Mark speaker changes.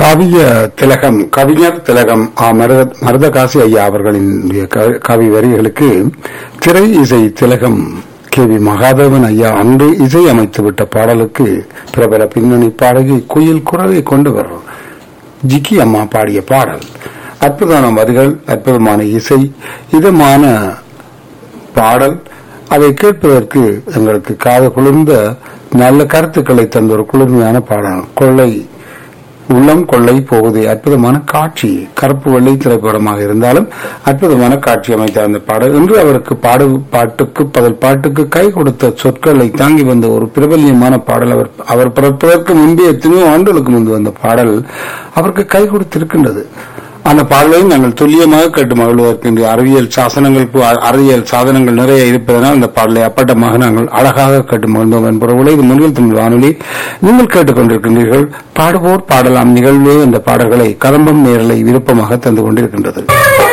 Speaker 1: கவிய திலகம் கவிஞர் திலகம் ஆ. மருத- மருதகாசி ஐயா அவர்களின் க- கவி வரிகளுக்கு திரை இசை திலகம் கே வி மகாதேவன் ஐயா அன்று இசை அமைத்துவிட்ட பாடலுக்கு பிரபல பின்னணி பாடகி குயில் குரலை கொண்டவர் ஜிக்கி அம்மா பாடிய பாடல் அற்புதமான வரிகள் அற்புதமான இசை இதமான பாடல் அதை கேட்பதற்கு எங்களுக்கு காது குளிர்ந்த நல்ல கருத்துக்களை தந்த ஒரு குளிர்மையான பாடல் கொள்ளை உள்ளம் கொள்ளை போகுது அற்புதமான காட்சி கருப்பு வெள்ளை திரைப்படமாக இருந்தாலும் அற்புதமான காட்சி அமைத்த அந்த பாடல் இன்று அவருக்கு பாடு பாட்டுக்கு பதில் பாட்டுக்கு கை கொடுத்த சொற்களை தாங்கி வந்த ஒரு பிரபல்யமான பாடல் அவர் அவர் பிறப்பதற்கு முன்பே எத்தனையோ ஆண்டுகளுக்கு முன்பு வந்த பாடல் அவருக்கு கை கொடுத்திருக்கின்றது அந்த பாடலையும் நாங்கள் துல்லியமாக கேட்டு மகிழ்வதற்கு இன்று அறிவியல் சாசனங்கள் பு- அறிவியல் சாதனங்கள் நிறைய இருப்பதனால் அந்த பாடலை அப்பட்டமாக நாங்கள் அழகாக கேட்டு மகிழ்ந்தோம் என்பவர்களை இது முன்னில் தமிழ் வானொலி நீங்கள் கேட்டுக்கொண்டிருக்கின்றீர்கள் பாடுவோர் பாடலாம் நிகழ்வே என்ற பாடல்களை கதம்பம் நேரலை விருப்பமாக தந்து கொண்டிருக்கின்றது